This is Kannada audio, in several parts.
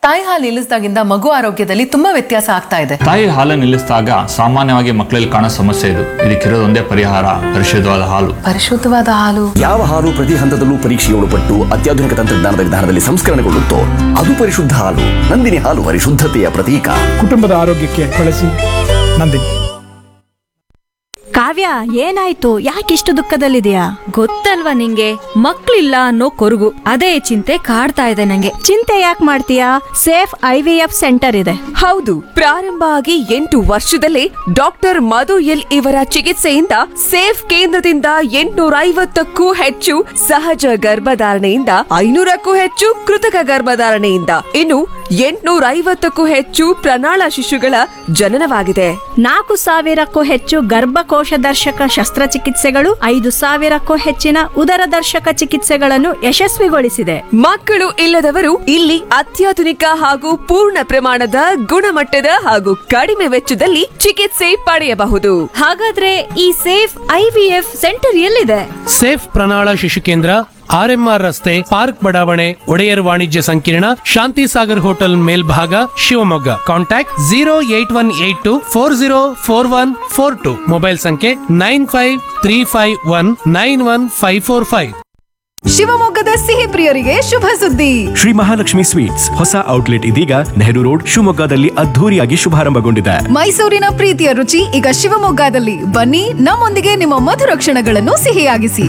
ತಾಯಿ ಹಾಲು ನಿಲ್ಲಿಸಿದಾಗಿಂದ ಮಗು ಆರೋಗ್ಯದಲ್ಲಿ ತುಂಬಾ ವ್ಯತ್ಯಾಸ ಆಗ್ತಾ ಇದೆ ತಾಯಿ ಹಾಲು ನಿಲ್ಲಿಸಿದಾಗ ಸಾಮಾನ್ಯವಾಗಿ ಮಕ್ಕಳಲ್ಲಿ ಕಾಣೋ ಸಮಸ್ಯೆ ಇದು ಇದಕ್ಕಿರೋದೊಂದೇ ಪರಿಹಾರ ಪರಿಶುದ್ಧವಾದ ಹಾಲು ಪರಿಶುದ್ಧವಾದ ಹಾಲು ಯಾವ ಹಾಲು ಪ್ರತಿ ಹಂತದಲ್ಲೂ ಪರೀಕ್ಷೆಗೆ ಒಳಪಟ್ಟು ಅತ್ಯಾಧುನಿಕ ತಂತ್ರಜ್ಞಾನದ ವಿಧಾನದಲ್ಲಿ ಸಂಸ್ಕರಣೆಗೊಳ್ಳುತ್ತೋ ಅದು ಪರಿಶುದ್ಧ ಹಾಲು ನಂದಿನಿ ಹಾಲು ಪರಿಶುದ್ಧತೆಯ ಪ್ರತೀಕ ಕುಟುಂಬದ ಆರೋಗ್ಯಕ್ಕೆ ಬಳಸಿ ನಂದಿನಿ ಕಾವ್ಯ ಏನಾಯ್ತು ಯಾಕಿಷ್ಟು ದುಃಖದಲ್ಲಿದೆಯಾ ಗೊತ್ತಲ್ವಾ ನಿಂಗೆ ಮಕ್ಳಿಲ್ಲ ಅನ್ನೋ ಕೊರಗು ಅದೇ ಚಿಂತೆ ಕಾಡ್ತಾ ಇದೆ ನಂಗೆ ಚಿಂತೆ ಯಾಕೆ ಮಾಡ್ತೀಯಾ safe I V F centre ಇದೆ ಹೌದು ಪ್ರಾರಂಭ ಆಗಿ ಎಂಟು ವರ್ಷದಲ್ಲೇ ಡಾಕ್ಟರ್ ಮಧು ಎಲ್ ಇವರ ಚಿಕಿತ್ಸೆಯಿಂದ ಸೇಫ್ ಕೇಂದ್ರದಿಂದ ಎಂಟುನೂರ ಐವತ್ತಕ್ಕೂ ಹೆಚ್ಚು ಸಹಜ ಗರ್ಭಧಾರಣೆಯಿಂದ ಐನೂರಕ್ಕೂ ಹೆಚ್ಚು ಕೃತಕ ಗರ್ಭಧಾರಣೆಯಿಂದ ಇನ್ನು ಎಂಟುನೂರ ಐವತ್ತಕ್ಕೂ ಹೆಚ್ಚು ಪ್ರಣಾಳ ಶಿಶುಗಳ ಜನನವಾಗಿದೆ ನಾಲ್ಕು ಸಾವಿರಕ್ಕೂ ಹೆಚ್ಚು ಗರ್ಭಕೋಶ ದರ್ಶಕ ಶಸ್ತ್ರಚಿಕಿತ್ಸೆಗಳು ಐದು ಸಾವಿರಕ್ಕೂ ಹೆಚ್ಚಿನ ಉದರ ದರ್ಶಕ ಚಿಕಿತ್ಸೆಗಳನ್ನು ಯಶಸ್ವಿಗೊಳಿಸಿದೆ ಮಕ್ಕಳು ಇಲ್ಲದವರು ಇಲ್ಲಿ ಅತ್ಯಾಧುನಿಕ ಹಾಗೂ ಪೂರ್ಣ ಪ್ರಮಾಣದ ಗುಣಮಟ್ಟದ ಹಾಗೂ ಕಡಿಮೆ ವೆಚ್ಚದಲ್ಲಿ ಚಿಕಿತ್ಸೆ ಪಡೆಯಬಹುದು ಹಾಗಾದ್ರೆ ಈ safe I V F centre ಎಲ್ಲಿದೆ ಸೇಫ್ ಪ್ರಣಾಳ ಶಿಶು ಕೇಂದ್ರ ಆರ್ಎಂಆರ್ ರಸ್ತೆ ಪಾರ್ಕ್ ಬಡಾವಣೆ ಒಡೆಯರ್ ವಾಣಿಜ್ಯ ಸಂಕೀರ್ಣ ಶಾಂತಿ ಸಾಗರ್ ಹೋಟೆಲ್ ಮೇಲ್ಭಾಗ Shivamogga contact zero eight one eight two four zero four one four two mobile ಸಂಖ್ಯೆ nine five three five one nine one five four five ಶಿವಮೊಗ್ಗದ ಸಿಹಿ ಪ್ರಿಯರಿಗೆ ಶುಭ ಸುದ್ದಿ ಶ್ರೀ ಮಹಾಲಕ್ಷ್ಮಿ ಸ್ವೀಟ್ಸ್ ಹೊಸ ಔಟ್ಲೆಟ್ ಇದೀಗ ನೆಹರು ರೋಡ್ ಶಿವಮೊಗ್ಗದಲ್ಲಿ ಅದ್ಧೂರಿಯಾಗಿ ಶುಭಾರಂಭಗೊಂಡಿದೆ ಮೈಸೂರಿನ ಪ್ರೀತಿಯ ರುಚಿ ಈಗ ಶಿವಮೊಗ್ಗದಲ್ಲಿ ಬನ್ನಿ ನಮ್ಮೊಂದಿಗೆ ನಿಮ್ಮ ಮಧುರ ಕ್ಷಣಗಳನ್ನು ಸಿಹಿಯಾಗಿಸಿ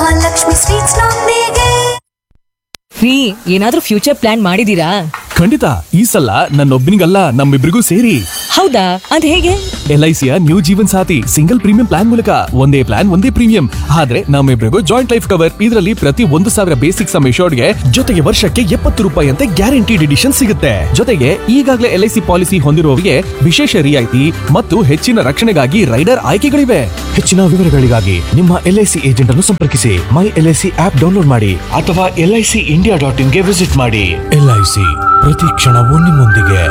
ರೀ ಏನಾದ್ರೂ ಫ್ಯೂಚರ್ ಪ್ಲಾನ್ ಮಾಡಿದೀರಾ ಖಂಡಿತ ಈ ಸಲ ನನ್ನೊಬ್ಬನಿಗಲ್ಲ ನಮ್ಮಿಬ್ರಿಗೂ ಸೇರಿ ಹೌದಾ ಅದ್ ಹೇಗೆ ಎಲ್ ಐ ಸಿಯ new Jeevan Saathi single premium plan ಮೂಲಕ ಒಂದೇ ಪ್ಲಾನ್ ಒಂದೇ ಪ್ರೀಮಿಯಂ ಆದ್ರೆ ನಮ್ಮಿಬ್ರಿಗೂ ಜಾಯಿಂಟ್ ಲೈಫ್ ಕವರ್ ಇದರಲ್ಲಿ ಪ್ರತಿ ಒಂದು ಸಾವಿರ ಬೇಸಿಕ್ ಸಮ್ ಗೆ ಜೊತೆಗೆ ವರ್ಷಕ್ಕೆ ಎಪ್ಪತ್ತು ರೂಪಾಯಿ ಅಂತೆ ಗ್ಯಾರಂಟಿಡ್ ಎಡಿಷನ್ ಸಿಗುತ್ತೆ ಜೊತೆಗೆ ಈಗಾಗಲೇ ಎಲ್ ಐ ಸಿ ಪಾಲಿಸಿ ಹೊಂದಿರುವವರಿಗೆ ವಿಶೇಷ ರಿಯಾಯಿತಿ ಮತ್ತು ಹೆಚ್ಚಿನ ರಕ್ಷಣೆಗಾಗಿ ರೈಡರ್ ಆಯ್ಕೆಗಳಿವೆ ಹೆಚ್ಚಿನ ವಿವರಗಳಿಗಾಗಿ ನಿಮ್ಮ ಎಲ್ ಐ ಸಿ ಏಜೆಂಟ್ ಅನ್ನು ಸಂಪರ್ಕಿಸಿ my L I C app download ಮಾಡಿ ಅಥವಾ L I C India dot ಇನ್ಗೆ ವಿಸಿಟ್ ಮಾಡಿ ಎಲ್ ಐ ಸಿ ಪ್ರತಿ ಕ್ಷಣವೂ ನಿಮ್ಮೊಂದಿಗೆ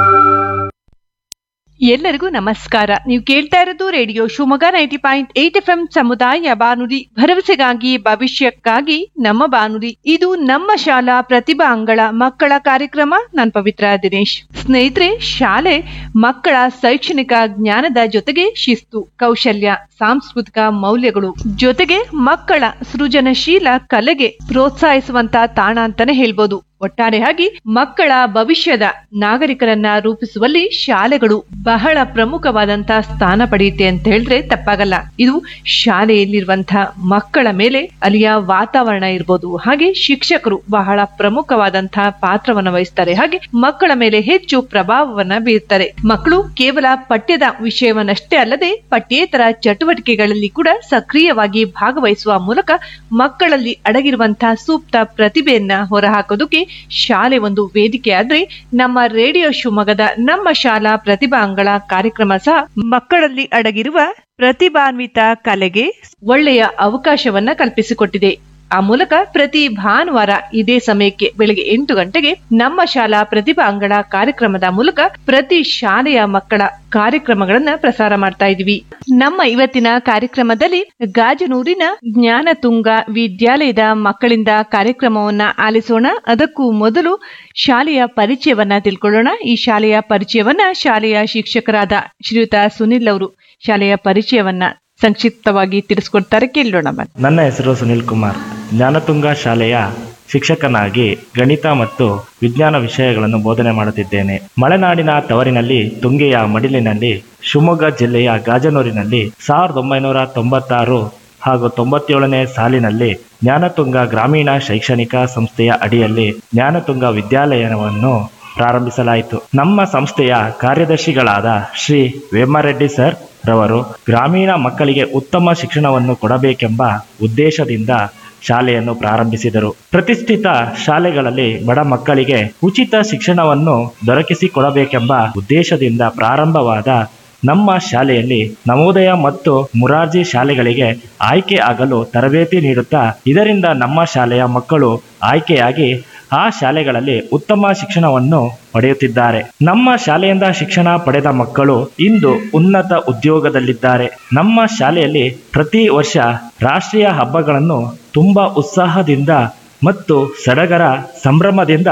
ಎಲ್ಲರಿಗೂ ನಮಸ್ಕಾರ ನೀವು ಕೇಳ್ತಾ ಇರೋದು radio Shivamogga ninety point eight F M ಸಮುದಾಯ ಬಾನುಲಿ ಭರವಸೆಗಾಗಿ ಭವಿಷ್ಯಕ್ಕಾಗಿ ನಮ್ಮ ಬಾನುಲಿ ಇದು ನಮ್ಮ ಶಾಲಾ ಪ್ರತಿಭಾ ಅಂಗಳ ಮಕ್ಕಳ ಕಾರ್ಯಕ್ರಮ ನಾನ್ ಪವಿತ್ರ ದಿನೇಶ್ ಸ್ನೇಹಿತರೆ ಶಾಲೆ ಮಕ್ಕಳ ಶೈಕ್ಷಣಿಕ ಜ್ಞಾನದ ಜೊತೆಗೆ ಶಿಸ್ತು ಕೌಶಲ್ಯ ಸಾಂಸ್ಕೃತಿಕ ಮೌಲ್ಯಗಳು ಜೊತೆಗೆ ಮಕ್ಕಳ ಸೃಜನಶೀಲ ಕಲೆಗೆ ಪ್ರೋತ್ಸಾಹಿಸುವಂತ ತಾಣ ಅಂತಾನೆ ಹೇಳ್ಬೋದು ಒಟ್ಟಾರೆಯಾಗಿ ಮಕ್ಕಳ ಭವಿಷ್ಯದ ನಾಗರಿಕರನ್ನ ರೂಪಿಸುವಲ್ಲಿ ಶಾಲೆಗಳು ಬಹಳ ಪ್ರಮುಖವಾದಂತಹ ಸ್ಥಾನ ಪಡೆಯುತ್ತೆ ಅಂತ ಹೇಳಿದ್ರೆ ತಪ್ಪಾಗಲ್ಲ ಇದು ಶಾಲೆಯಲ್ಲಿರುವಂತಹ ಮಕ್ಕಳ ಮೇಲೆ ಅಲ್ಲಿಯ ವಾತಾವರಣ ಇರ್ಬೋದು ಹಾಗೆ ಶಿಕ್ಷಕರು ಬಹಳ ಪ್ರಮುಖವಾದಂತಹ ಪಾತ್ರವನ್ನ ವಹಿಸ್ತಾರೆ ಹಾಗೆ ಮಕ್ಕಳ ಮೇಲೆ ಹೆಚ್ಚು ಪ್ರಭಾವವನ್ನ ಬೀರ್ತಾರೆ ಮಕ್ಕಳು ಕೇವಲ ಪಠ್ಯದ ವಿಷಯವನ್ನಷ್ಟೇ ಅಲ್ಲದೆ ಪಠ್ಯೇತರ ಚಟುವಟಿಕೆಗಳಲ್ಲಿ ಕೂಡ ಸಕ್ರಿಯವಾಗಿ ಭಾಗವಹಿಸುವ ಮೂಲಕ ಮಕ್ಕಳಲ್ಲಿ ಅಡಗಿರುವಂತಹ ಸೂಕ್ತ ಪ್ರತಿಭೆಯನ್ನ ಹೊರಹಾಕೋದಕ್ಕೆ ಶಾಲೆ ಒಂದು ವೇದಿಕೆ ಆದ್ರೆ ನಮ್ಮ ರೇಡಿಯೋ ಶಿವಮೊಗ್ಗದ ನಮ್ಮ ಶಾಲಾ ಪ್ರತಿಭಾ ಅಂಗಳ ಕಾರ್ಯಕ್ರಮ ಸಹ ಮಕ್ಕಳಲ್ಲಿ ಅಡಗಿರುವ ಪ್ರತಿಭಾನ್ವಿತ ಕಲೆಗೆ ಒಳ್ಳೆಯ ಅವಕಾಶವನ್ನ ಕಲ್ಪಿಸಿಕೊಟ್ಟಿದೆ ಆ ಮೂಲಕ ಪ್ರತಿ ಭಾನುವಾರ ಇದೇ ಸಮಯಕ್ಕೆ ಬೆಳಗ್ಗೆ ಎಂಟು ಗಂಟೆಗೆ ನಮ್ಮ ಶಾಲಾ ಪ್ರತಿಭಾ ಅಂಗಳ ಕಾರ್ಯಕ್ರಮದ ಮೂಲಕ ಪ್ರತಿ ಶಾಲೆಯ ಮಕ್ಕಳ ಕಾರ್ಯಕ್ರಮಗಳನ್ನ ಪ್ರಸಾರ ಮಾಡ್ತಾ ಇದೀವಿ ನಮ್ಮ ಇವತ್ತಿನ ಕಾರ್ಯಕ್ರಮದಲ್ಲಿ ಗಾಜನೂರಿನ ಜ್ಞಾನತುಂಗ ವಿದ್ಯಾಲಯದ ಮಕ್ಕಳಿಂದ ಕಾರ್ಯಕ್ರಮವನ್ನ ಆಲಿಸೋಣ ಅದಕ್ಕೂ ಮೊದಲು ಶಾಲೆಯ ಪರಿಚಯವನ್ನ ತಿಳ್ಕೊಳ್ಳೋಣ ಈ ಶಾಲೆಯ ಪರಿಚಯವನ್ನ ಶಾಲೆಯ ಶಿಕ್ಷಕರಾದ ಶ್ರೀಯುತ ಸುನಿಲ್ ಅವರು ಶಾಲೆಯ ಪರಿಚಯವನ್ನ ಸಂಕ್ಷಿಪ್ತವಾಗಿ ತಿಳಿಸ್ಕೊಡ್ತಾರೆ ಕೇಳೋಣ ಬನ್ನಿ. ನನ್ನ ಹೆಸರು ಸುನಿಲ್ ಕುಮಾರ್ ಜ್ಞಾನತುಂಗ ಶಾಲೆಯ ಶಿಕ್ಷಕನಾಗಿ ಗಣಿತ ಮತ್ತು ವಿಜ್ಞಾನ ವಿಷಯಗಳನ್ನು ಬೋಧನೆ ಮಾಡುತ್ತಿದ್ದೇನೆ ಮಲೆನಾಡಿನ ತವರಿನಲ್ಲಿ ತುಂಗೆಯ ಮಡಿಲಿನಲ್ಲಿ ಶಿವಮೊಗ್ಗ ಜಿಲ್ಲೆಯ ಗಾಜನೂರಿನಲ್ಲಿ ಸಾವಿರದ ಒಂಬೈನೂರ ತೊಂಬತ್ತಾರು ಹಾಗೂ ತೊಂಬತ್ತೇಳನೇ ಸಾಲಿನಲ್ಲಿ ಜ್ಞಾನತುಂಗ ಗ್ರಾಮೀಣ ಶೈಕ್ಷಣಿಕ ಸಂಸ್ಥೆಯ ಅಡಿಯಲ್ಲಿ ಜ್ಞಾನತುಂಗ ವಿದ್ಯಾಲಯವನ್ನು ಪ್ರಾರಂಭಿಸಲಾಯಿತು ನಮ್ಮ ಸಂಸ್ಥೆಯ ಕಾರ್ಯದರ್ಶಿಗಳಾದ ಶ್ರೀ ವೇಮರೆಡ್ಡಿ ಸರ್ ರವರು ಗ್ರಾಮೀಣ ಮಕ್ಕಳಿಗೆ ಉತ್ತಮ ಶಿಕ್ಷಣವನ್ನು ಕೊಡಬೇಕೆಂಬ ಉದ್ದೇಶದಿಂದ ಶಾಲೆಯನ್ನು ಪ್ರಾರಂಭಿಸಿದರು ಪ್ರತಿಷ್ಠಿತ ಶಾಲೆಗಳಲ್ಲಿ ಬಡ ಮಕ್ಕಳಿಗೆ ಉಚಿತ ಶಿಕ್ಷಣವನ್ನು ದೊರಕಿಸಿಕೊಡಬೇಕೆಂಬ ಉದ್ದೇಶದಿಂದ ಪ್ರಾರಂಭವಾದ ನಮ್ಮ ಶಾಲೆಯಲ್ಲಿ ನವೋದಯ ಮತ್ತು ಮುರಾರ್ಜಿ ಶಾಲೆಗಳಿಗೆ ಆಯ್ಕೆ ಆಗಲು ತರಬೇತಿ ನೀಡುತ್ತಾ ಇದರಿಂದ ನಮ್ಮ ಶಾಲೆಯ ಮಕ್ಕಳು ಆಯ್ಕೆಯಾಗಿ ಆ ಶಾಲೆಗಳಲ್ಲಿ ಉತ್ತಮ ಶಿಕ್ಷಣವನ್ನು ಪಡೆಯುತ್ತಿದ್ದಾರೆ ನಮ್ಮ ಶಾಲೆಯಿಂದ ಶಿಕ್ಷಣ ಪಡೆದ ಮಕ್ಕಳು ಇಂದು ಉನ್ನತ ಉದ್ಯೋಗದಲ್ಲಿದ್ದಾರೆ ನಮ್ಮ ಶಾಲೆಯಲ್ಲಿ ಪ್ರತಿ ವರ್ಷ ರಾಷ್ಟ್ರೀಯ ಹಬ್ಬಗಳನ್ನು ತುಂಬಾ ಉತ್ಸಾಹದಿಂದ ಮತ್ತು ಸಡಗರ ಸಂಭ್ರಮದಿಂದ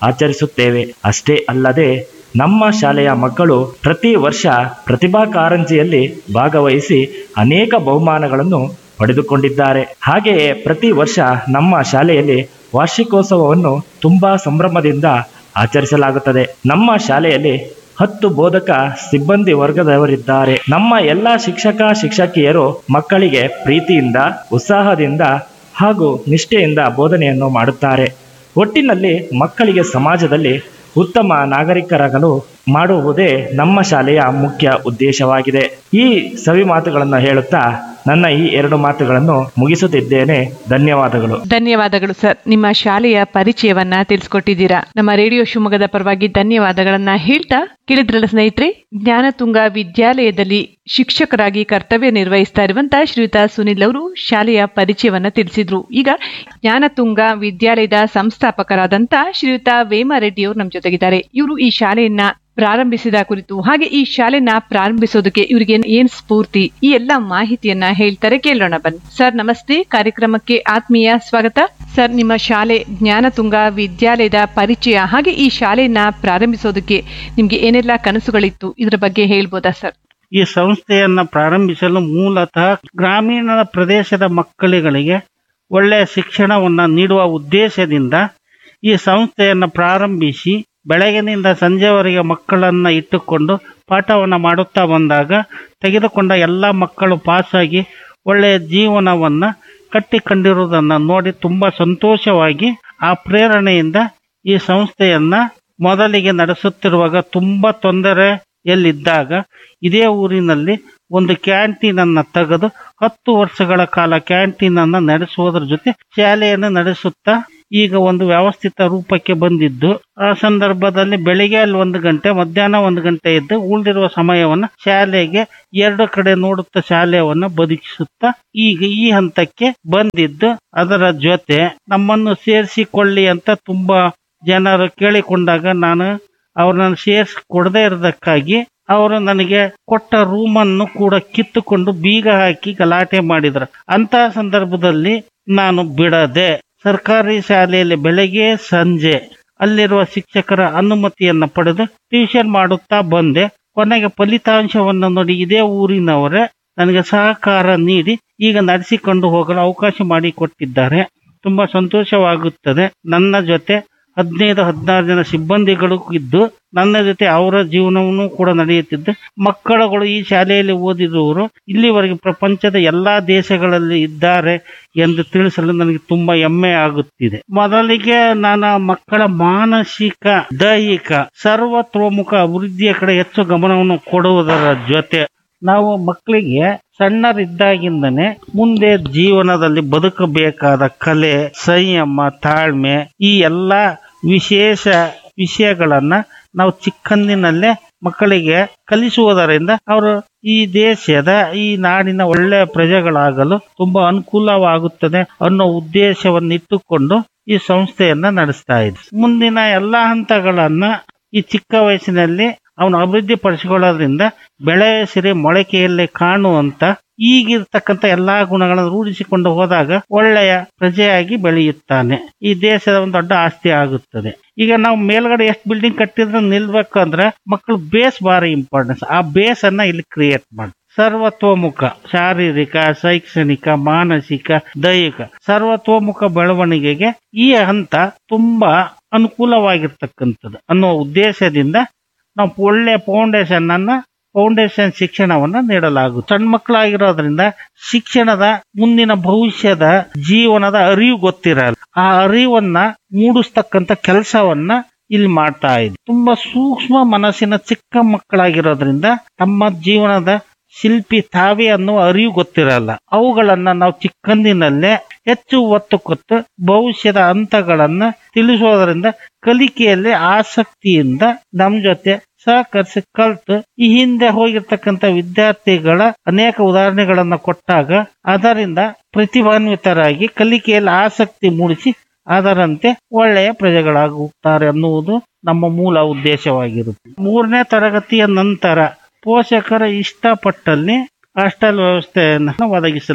ಆಚರಿಸುತ್ತೇವೆ ಅಷ್ಟೇ ಅಲ್ಲದೆ ನಮ್ಮ ಶಾಲೆಯ ಮಕ್ಕಳು ಪ್ರತಿ ವರ್ಷ ಪ್ರತಿಭಾ ಕಾರಂಜಿಯಲ್ಲಿ ಭಾಗವಹಿಸಿ ಅನೇಕ ಬಹುಮಾನಗಳನ್ನು ಪಡೆದುಕೊಂಡಿದ್ದಾರೆ ಹಾಗೆಯೇ ಪ್ರತಿ ವರ್ಷ ನಮ್ಮ ಶಾಲೆಯಲ್ಲಿ ವಾರ್ಷಿಕೋತ್ಸವವನ್ನು ತುಂಬಾ ಸಂಭ್ರಮದಿಂದ ಆಚರಿಸಲಾಗುತ್ತದೆ ನಮ್ಮ ಶಾಲೆಯಲ್ಲಿ ಹತ್ತು ಬೋಧಕ ಸಿಬ್ಬಂದಿ ವರ್ಗದವರಿದ್ದಾರೆ ನಮ್ಮ ಎಲ್ಲ ಶಿಕ್ಷಕ ಶಿಕ್ಷಕಿಯರು ಮಕ್ಕಳಿಗೆ ಪ್ರೀತಿಯಿಂದ ಉತ್ಸಾಹದಿಂದ ಹಾಗೂ ನಿಷ್ಠೆಯಿಂದ ಬೋಧನೆಯನ್ನು ಮಾಡುತ್ತಾರೆ ಒಟ್ಟಿನಲ್ಲಿ ಮಕ್ಕಳಿಗೆ ಸಮಾಜದಲ್ಲಿ ಉತ್ತಮ ನಾಗರಿಕರಾಗಲು ಮಾಡುವುದೇ ನಮ್ಮ ಶಾಲೆಯ ಮುಖ್ಯ ಉದ್ದೇಶವಾಗಿದೆ ಈ ಸವಿ ಮಾತುಗಳನ್ನು ಹೇಳುತ್ತಾ ನನ್ನ ಈ ಎರಡು ಮಾತುಗಳನ್ನು ಮುಗಿಸುತ್ತಿದ್ದೇನೆ ಧನ್ಯವಾದಗಳು ಧನ್ಯವಾದಗಳು ಸರ್ ನಿಮ್ಮ ಶಾಲೆಯ ಪರಿಚಯವನ್ನ ತಿಳಿಸ್ಕೊಟ್ಟಿದ್ದೀರಾ ನಮ್ಮ ರೇಡಿಯೋ ಶಿವಮೊಗ್ಗದ ಪರವಾಗಿ ಧನ್ಯವಾದಗಳನ್ನ ಹೇಳ್ತಾ ಕೇಳಿದ್ರಲ್ಲ ಸ್ನೇಹಿತರೆ ಜ್ಞಾನತುಂಗ ವಿದ್ಯಾಲಯದಲ್ಲಿ ಶಿಕ್ಷಕರಾಗಿ ಕರ್ತವ್ಯ ನಿರ್ವಹಿಸ್ತಾ ಇರುವಂತ ಶ್ರೀಯುತ ಸುನಿಲ್ ಅವರು ಶಾಲೆಯ ಪರಿಚಯವನ್ನ ತಿಳಿಸಿದ್ರು ಈಗ ಜ್ಞಾನತುಂಗ ವಿದ್ಯಾಲಯದ ಸಂಸ್ಥಾಪಕರಾದಂತ ಶ್ರೀಯುತ ವೇಮಾರೆಡ್ಡಿ ಅವರು ನಮ್ಮ ಜೊತೆಗಿದ್ದಾರೆ ಇವರು ಈ ಶಾಲೆಯನ್ನ ಪ್ರಾರಂಭಿಸಿದ ಕುರಿತು ಹಾಗೆ ಈ ಶಾಲೆನ ಪ್ರಾರಂಭಿಸೋದಕ್ಕೆ ಇವರಿಗೆ ಏನ್ ಸ್ಫೂರ್ತಿ ಈ ಎಲ್ಲ ಮಾಹಿತಿಯನ್ನ ಹೇಳ್ತಾರೆ ಕೇಳೋಣ ಬನ್ನಿ ಸರ್ ನಮಸ್ತೆ ಕಾರ್ಯಕ್ರಮಕ್ಕೆ ಆತ್ಮೀಯ ಸ್ವಾಗತ ಸರ್ ನಿಮ್ಮ ಶಾಲೆ ಜ್ಞಾನತುಂಗ ವಿದ್ಯಾಲಯದ ಪರಿಚಯ ಹಾಗೆ ಈ ಶಾಲೆಯನ್ನ ಪ್ರಾರಂಭಿಸೋದಕ್ಕೆ ನಿಮ್ಗೆ ಏನೆಲ್ಲ ಕನಸುಗಳಿತ್ತು ಇದ್ರ ಬಗ್ಗೆ ಹೇಳ್ಬೋದಾ ಸರ್ ಈ ಸಂಸ್ಥೆಯನ್ನ ಪ್ರಾರಂಭಿಸಲು ಮೂಲತಃ ಗ್ರಾಮೀಣ ಪ್ರದೇಶದ ಮಕ್ಕಳುಗಳಿಗೆ ಒಳ್ಳೆಯ ಶಿಕ್ಷಣವನ್ನ ನೀಡುವ ಉದ್ದೇಶದಿಂದ ಈ ಸಂಸ್ಥೆಯನ್ನು ಪ್ರಾರಂಭಿಸಿ ಬೆಳಗಿನಿಂದ ಸಂಜೆವರೆಗೆ ಮಕ್ಕಳನ್ನ ಇಟ್ಟುಕೊಂಡು ಪಾಠವನ್ನು ಮಾಡುತ್ತಾ ಬಂದಾಗ ತೆಗೆದುಕೊಂಡ ಎಲ್ಲ ಮಕ್ಕಳು ಪಾಸಾಗಿ ಒಳ್ಳೆಯ ಜೀವನವನ್ನ ಕಟ್ಟಿಕೊಂಡಿರುವುದನ್ನು ನೋಡಿ ತುಂಬಾ ಸಂತೋಷವಾಗಿ ಆ ಪ್ರೇರಣೆಯಿಂದ ಈ ಸಂಸ್ಥೆಯನ್ನ ಮೊದಲಿಗೆ ನಡೆಸುತ್ತಿರುವಾಗ ತುಂಬಾ ತೊಂದರೆಯಲ್ಲಿದ್ದಾಗ ಇದೇ ಊರಿನಲ್ಲಿ ಒಂದು ಕ್ಯಾಂಟೀನ್ ಅನ್ನ ತೆಗೆದು ಹತ್ತು ವರ್ಷಗಳ ಕಾಲ ಕ್ಯಾಂಟೀನ್ ಅನ್ನ ನಡೆಸುವುದರ ಜೊತೆ ಶಾಲೆಯನ್ನು ನಡೆಸುತ್ತಾ ಈಗ ಒಂದು ವ್ಯವಸ್ಥಿತ ರೂಪಕ್ಕೆ ಬಂದಿದ್ದು ಆ ಸಂದರ್ಭದಲ್ಲಿ ಬೆಳಿಗ್ಗೆ ಅಲ್ಲಿ ಒಂದು ಗಂಟೆ ಮಧ್ಯಾಹ್ನ ಒಂದು ಗಂಟೆ ಇದ್ದು ಉಳಿದಿರುವ ಸಮಯವನ್ನ ಶಾಲೆಗೆ ಎರಡು ಕಡೆ ನೋಡುತ್ತಾ ಶಾಲೆಯನ್ನ ಬದುಕಿಸುತ್ತಾ ಈಗ ಈ ಹಂತಕ್ಕೆ ಬಂದಿದ್ದು ಅದರ ಜೊತೆ ನಮ್ಮನ್ನು ಸೇರಿಸಿಕೊಳ್ಳಿ ಅಂತ ತುಂಬಾ ಜನರು ಕೇಳಿಕೊಂಡಾಗ ನಾನು ಅವ್ರನ್ನ ಸೇರಿಸಿ ಕೊಡದೇ ಇರೋದಕ್ಕಾಗಿ ಅವರು ನನಗೆ ಕೊಟ್ಟ ರೂಮನ್ನು ಕೂಡ ಕಿತ್ತುಕೊಂಡು ಬೀಗ ಹಾಕಿ ಗಲಾಟೆ ಮಾಡಿದ್ರು ಅಂತಹ ಸಂದರ್ಭದಲ್ಲಿ ನಾನು ಬಿಡದೆ ಸರ್ಕಾರಿ ಶಾಲೆಯಲ್ಲಿ ಬೆಳಗ್ಗೆ ಸಂಜೆ ಅಲ್ಲಿರುವ ಶಿಕ್ಷಕರ ಅನುಮತಿಯನ್ನ ಪಡೆದು ಟ್ಯೂಷನ್ ಮಾಡುತ್ತಾ ಬಂದೆ ಕೊನೆಗೆ ಫಲಿತಾಂಶವನ್ನು ನೋಡಿ ಇದೇ ಊರಿನವರೇ ನನಗೆ ಸಹಕಾರ ನೀಡಿ ಈಗ ನಡೆಸಿಕೊಂಡು ಹೋಗಲು ಅವಕಾಶ ಮಾಡಿಕೊಟ್ಟಿದ್ದಾರೆ ತುಂಬಾ ಸಂತೋಷವಾಗುತ್ತದೆ ನನ್ನ ಜೊತೆ ಹದಿನೈದು ಹದಿನಾರು ಜನ ಸಿಬ್ಬಂದಿಗಳು ಇದ್ದು ನನ್ನ ಜೊತೆ ಅವರ ಜೀವನವನ್ನು ಕೂಡ ನಡೆಯುತ್ತಿದ್ದು ಮಕ್ಕಳುಗಳು ಈ ಶಾಲೆಯಲ್ಲಿ ಓದಿದವರು ಇಲ್ಲಿವರೆಗೆ ಪ್ರಪಂಚದ ಎಲ್ಲಾ ದೇಶಗಳಲ್ಲಿ ಇದ್ದಾರೆ ಎಂದು ತಿಳಿಸಲು ನನಗೆ ತುಂಬಾ ಹೆಮ್ಮೆ ಆಗುತ್ತಿದೆ ಮೊದಲಿಗೆ ನಾನು ಮಕ್ಕಳ ಮಾನಸಿಕ ದೈಹಿಕ ಸರ್ವತೋಮುಖ ಅಭಿವೃದ್ಧಿಯ ಕಡೆ ಹೆಚ್ಚು ಗಮನವನ್ನು ಕೊಡುವುದರ ಜೊತೆ ನಾವು ಮಕ್ಕಳಿಗೆ ಸಣ್ಣರಿದ್ದಾಗಿಂದನೇ ಮುಂದೆ ಜೀವನದಲ್ಲಿ ಬದುಕಬೇಕಾದ ಕಲೆ ಸಂಯಮ ತಾಳ್ಮೆ ಈ ಎಲ್ಲ ವಿಶೇಷ ವಿಷಯಗಳನ್ನ ನಾವು ಚಿಕ್ಕಂದಿನಲ್ಲೇ ಮಕ್ಕಳಿಗೆ ಕಲಿಸುವುದರಿಂದ ಅವರು ಈ ದೇಶದ ಈ ನಾಡಿನ ಒಳ್ಳೆಯ ಪ್ರಜೆಗಳಾಗಲು ತುಂಬಾ ಅನುಕೂಲವಾಗುತ್ತದೆ ಅನ್ನೋ ಉದ್ದೇಶವನ್ನು ಇಟ್ಟುಕೊಂಡು ಈ ಸಂಸ್ಥೆಯನ್ನ ನಡೆಸ್ತಾ ಇದೆ ಮುಂದಿನ ಎಲ್ಲಾ ಹಂತಗಳನ್ನ ಈ ಚಿಕ್ಕ ವಯಸ್ಸಿನಲ್ಲಿ ಅವನು ಅಭಿವೃದ್ಧಿ ಪಡಿಸಿಕೊಳ್ಳೋದ್ರಿಂದ ಬೆಳೆ ಸಿರಿ ಮೊಳಕೆಯಲ್ಲಿ ಕಾಣುವಂತ ಈಗಿರ್ತಕ್ಕಂಥ ಎಲ್ಲಾ ಗುಣಗಳನ್ನು ರೂಢಿಸಿಕೊಂಡು ಹೋದಾಗ ಒಳ್ಳೆಯ ಪ್ರಜೆಯಾಗಿ ಬೆಳೆಯುತ್ತಾನೆ ಈ ದೇಶದ ಒಂದು ದೊಡ್ಡ ಆಸ್ತಿ ಆಗುತ್ತದೆ ಈಗ ನಾವು ಮೇಲ್ಗಡೆ ಎಷ್ಟು ಬಿಲ್ಡಿಂಗ್ ಕಟ್ಟಿದ್ರೆ ನಿಲ್ಬೇಕು ಅಂದ್ರೆ ಮಕ್ಕಳು ಬೇಸ್ ಭಾರಿ ಇಂಪಾರ್ಟೆನ್ಸ್ ಆ ಬೇಸ್ ಅನ್ನ ಇಲ್ಲಿ ಕ್ರಿಯೇಟ್ ಮಾಡಿ ಸರ್ವತೋಮುಖ ಶಾರೀರಿಕ ಶೈಕ್ಷಣಿಕ ಮಾನಸಿಕ ದೈಹಿಕ ಸರ್ವತೋಮುಖ ಬೆಳವಣಿಗೆಗೆ ಈ ಹಂತ ತುಂಬಾ ಅನುಕೂಲವಾಗಿರ್ತಕ್ಕಂಥದ್ದು ಅನ್ನೋ ಉದ್ದೇಶದಿಂದ ನಾವು ಒಳ್ಳೆಯ ಫೌಂಡೇಶನ್ ಅನ್ನ ಫೌಂಡೇಶನ್ ಶಿಕ್ಷಣವನ್ನ ನೀಡಲಾಗುತ್ತೆ ಸಣ್ಣ ಮಕ್ಕಳಾಗಿರೋದ್ರಿಂದ ಶಿಕ್ಷಣದ ಮುಂದಿನ ಭವಿಷ್ಯದ ಜೀವನದ ಅರಿವು ಗೊತ್ತಿರಲ್ಲ ಆ ಅರಿವನ್ನ ಮೂಡಿಸ್ತಕ್ಕಂಥ ಕೆಲಸವನ್ನ ಇಲ್ಲಿ ಮಾಡ್ತಾ ಇದೆ ತುಂಬಾ ಸೂಕ್ಷ್ಮ ಮನಸ್ಸಿನ ಚಿಕ್ಕ ಮಕ್ಕಳಾಗಿರೋದ್ರಿಂದ ತಮ್ಮ ಜೀವನದ ಶಿಲ್ಪಿ ತಾವೇ ಅನ್ನುವ ಅರಿವು ಗೊತ್ತಿರಲ್ಲ ಅವುಗಳನ್ನ ನಾವು ಚಿಕ್ಕಂದಿನಲ್ಲೇ ಹೆಚ್ಚು ಒತ್ತು ಕೊಟ್ಟು ಭವಿಷ್ಯದ ಹಂತಗಳನ್ನ ತಿಳಿಸೋದ್ರಿಂದ ಕಲಿಕೆಯಲ್ಲಿ ಆಸಕ್ತಿಯಿಂದ ನಮ್ ಜೊತೆ ಸಹಕರಿಸಿ ಕಲ್ತು ಈ ಹಿಂದೆ ಹೋಗಿರ್ತಕ್ಕಂಥ ವಿದ್ಯಾರ್ಥಿಗಳ ಅನೇಕ ಉದಾಹರಣೆಗಳನ್ನ ಕೊಟ್ಟಾಗ ಅದರಿಂದ ಪ್ರತಿಭಾನ್ವಿತರಾಗಿ ಕಲಿಕೆಯಲ್ಲಿ ಆಸಕ್ತಿ ಮೂಡಿಸಿ ಅದರಂತೆ ಒಳ್ಳೆಯ ಪ್ರಜೆಗಳಾಗುತ್ತಾರೆ ಅನ್ನುವುದು ನಮ್ಮ ಮೂಲ ಉದ್ದೇಶವಾಗಿರುತ್ತೆ ಮೂರನೇ ತರಗತಿಯ ನಂತರ ಪೋಷಕರ ಇಷ್ಟಪಟ್ಟಲ್ಲಿ ಹಾಸ್ಟೆಲ್ ವ್ಯವಸ್ಥೆಯನ್ನು ಒದಗಿಸಲಾಗಿದೆ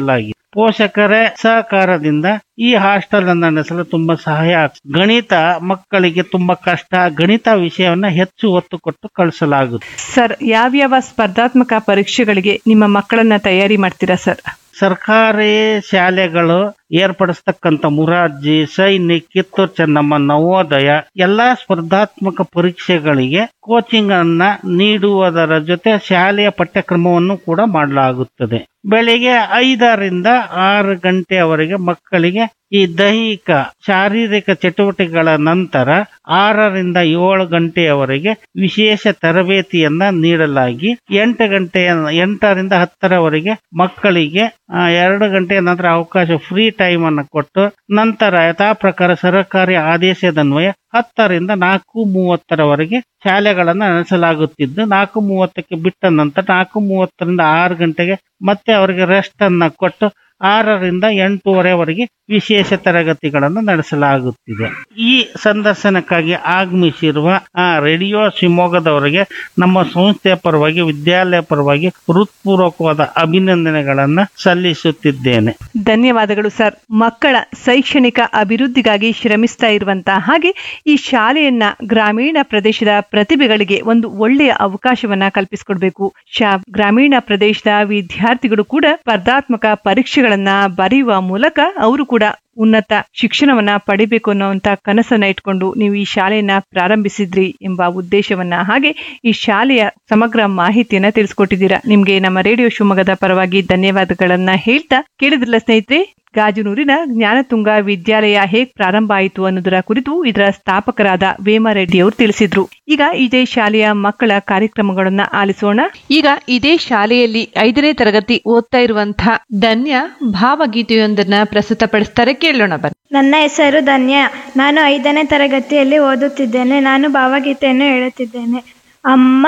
ಪೋಷಕರ ಸಹಕಾರದಿಂದ ಈ ಹಾಸ್ಟೆಲ್ ಅನ್ನು ನಡೆಸಲು ತುಂಬಾ ಸಹಾಯ ಆಗ್ತದೆ ಗಣಿತ ಮಕ್ಕಳಿಗೆ ತುಂಬಾ ಕಷ್ಟ ಗಣಿತ ವಿಷಯವನ್ನ ಹೆಚ್ಚು ಒತ್ತು ಕೊಟ್ಟು ಕಳಿಸಲಾಗುತ್ತೆ ಸರ್ ಯಾವ್ಯಾವ ಸ್ಪರ್ಧಾತ್ಮಕ ಪರೀಕ್ಷೆಗಳಿಗೆ ನಿಮ್ಮ ಮಕ್ಕಳನ್ನ ತಯಾರಿ ಮಾಡ್ತೀರಾ ಸರ್ ಸರ್ಕಾರಿ ಶಾಲೆಗಳು ಏರ್ಪಡಿಸ್ತಕ್ಕಂಥ ಮುರಾರ್ಜಿ ಸೈನಿಕ್ ಕಿತ್ತೂರು ಚೆನ್ನಮ್ಮ ನವೋದಯ ಎಲ್ಲಾ ಸ್ಪರ್ಧಾತ್ಮಕ ಪರೀಕ್ಷೆಗಳಿಗೆ ಕೋಚಿಂಗ್ ಅನ್ನ ನೀಡುವುದರ ಜೊತೆ ಶಾಲೆಯ ಪಠ್ಯಕ್ರಮವನ್ನು ಕೂಡ ಮಾಡಲಾಗುತ್ತದೆ ಬೆಳಿಗ್ಗೆ ಐದರಿಂದ ಆರು ಗಂಟೆಯವರೆಗೆ ಮಕ್ಕಳಿಗೆ ಈ ದೈಹಿಕ ಶಾರೀರಿಕ ಚಟುವಟಿಕೆಗಳ ನಂತರ ಆರರಿಂದ ಏಳು ಗಂಟೆಯವರೆಗೆ ವಿಶೇಷ ತರಬೇತಿಯನ್ನ ನೀಡಲಾಗಿ ಎಂಟು ಗಂಟೆಯ ಎಂಟರಿಂದ ಹತ್ತರವರೆಗೆ ಮಕ್ಕಳಿಗೆ ಆ, ಎರಡು ಗಂಟೆಯ ನಂತರ ಅವಕಾಶ ಫ್ರೀ ಟೈಮ್ ಅನ್ನು ಕೊಟ್ಟು ನಂತರ ಯಥಾ ಪ್ರಕಾರ ಸರ್ಕಾರಿ ಆದೇಶದನ್ವಯ ಹತ್ತರಿಂದ ನಾಲ್ಕು ಮೂವತ್ತರವರೆಗೆ ಶಾಲೆಗಳನ್ನು ನಡೆಸಲಾಗುತ್ತಿದ್ದು ನಾಲ್ಕು ಮೂವತ್ತಕ್ಕೆ ಬಿಟ್ಟ ನಂತರ ನಾಲ್ಕು ಮೂವತ್ತರಿಂದ ಆರು ಗಂಟೆಗೆ ಮತ್ತೆ ಅವರಿಗೆ ರೆಸ್ಟ್ ಅನ್ನ ಕೊಟ್ಟು ಆರರಿಂದ ಎಂಟೂವರೆವರೆಗೆ ವಿಶೇಷ ತರಗತಿಗಳನ್ನು ನಡೆಸಲಾಗುತ್ತಿದೆ ಈ ಸಂದರ್ಶನಕ್ಕಾಗಿ ಆಗಮಿಸಿರುವ ಆ ರೇಡಿಯೋ ಶಿವಮೊಗ್ಗದವರಿಗೆ ನಮ್ಮ ಸಂಸ್ಥೆಯ ಪರವಾಗಿ ವಿದ್ಯಾಲಯ ಪರವಾಗಿ ಹೃತ್ಪೂರ್ವಕವಾದ ಅಭಿನಂದನೆಗಳನ್ನ ಸಲ್ಲಿಸುತ್ತಿದ್ದೇನೆ ಧನ್ಯವಾದಗಳು ಸರ್ ಮಕ್ಕಳ ಶೈಕ್ಷಣಿಕ ಅಭಿವೃದ್ಧಿಗಾಗಿ ಶ್ರಮಿಸ್ತಾ ಇರುವಂತಹ ಹಾಗೆ ಈ ಶಾಲೆಯನ್ನ ಗ್ರಾಮೀಣ ಪ್ರದೇಶದ ಪ್ರತಿಭೆಗಳಿಗೆ ಒಂದು ಒಳ್ಳೆಯ ಅವಕಾಶವನ್ನ ಕಲ್ಪಿಸಿಕೊಡ್ಬೇಕು ಶಾ ಗ್ರಾಮೀಣ ಪ್ರದೇಶದ ವಿದ್ಯಾರ್ಥಿಗಳು ಕೂಡ ಸ್ಪರ್ಧಾತ್ಮಕ ಪರೀಕ್ಷೆಗಳನ್ನ ಬರೆಯುವ ಮೂಲಕ ಅವರು ಕೂಡ ಉನ್ನತ ಶಿಕ್ಷಣವನ್ನ ಪಡಿಬೇಕು ಅನ್ನುವಂತ ಕನಸನ್ನ ಇಟ್ಕೊಂಡು ನೀವು ಈ ಶಾಲೆಯನ್ನ ಪ್ರಾರಂಭಿಸಿದ್ರಿ ಎಂಬ ಉದ್ದೇಶವನ್ನ ಹಾಗೆ ಈ ಶಾಲೆಯ ಸಮಗ್ರ ಮಾಹಿತಿಯನ್ನ ತಿಳಿಸ್ಕೊಟ್ಟಿದ್ದೀರಾ ನಿಮ್ಗೆ ನಮ್ಮ ರೇಡಿಯೋ ಶಿವಮೊಗ್ಗದ ಪರವಾಗಿ ಧನ್ಯವಾದಗಳನ್ನ ಹೇಳ್ತಾ ಕೇಳಿದ್ರಲ್ಲ ಸ್ನೇಹಿತರೆ ಗಾಜನೂರಿನ ಜ್ಞಾನತುಂಗ ವಿದ್ಯಾಲಯ ಹೇಗ್ ಪ್ರಾರಂಭ ಆಯಿತು ಅನ್ನೋದರ ಕುರಿತು ಇದರ ಸ್ಥಾಪಕರಾದ ವೇಮಾರೆಡ್ಡಿ ಅವರು ತಿಳಿಸಿದ್ರು ಈಗ ಇದೇ ಶಾಲೆಯ ಮಕ್ಕಳ ಕಾರ್ಯಕ್ರಮಗಳನ್ನ ಆಲಿಸೋಣ ಈಗ ಇದೇ ಶಾಲೆಯಲ್ಲಿ ಐದನೇ ತರಗತಿ ಓದ್ತಾ ಇರುವಂತಹ ಧನ್ಯ ಭಾವಗೀತೆಯೊಂದನ್ನ ಪ್ರಸ್ತುತಪಡಿಸ್ತಾರೆ ಕೇಳೋಣ ಬನ್ನಿ ನನ್ನ ಹೆಸರು ಧನ್ಯ ನಾನು ಐದನೇ ತರಗತಿಯಲ್ಲಿ ಓದುತ್ತಿದ್ದೇನೆ ನಾನು ಭಾವಗೀತೆಯನ್ನು ಹೇಳುತ್ತಿದ್ದೇನೆ ಅಮ್ಮ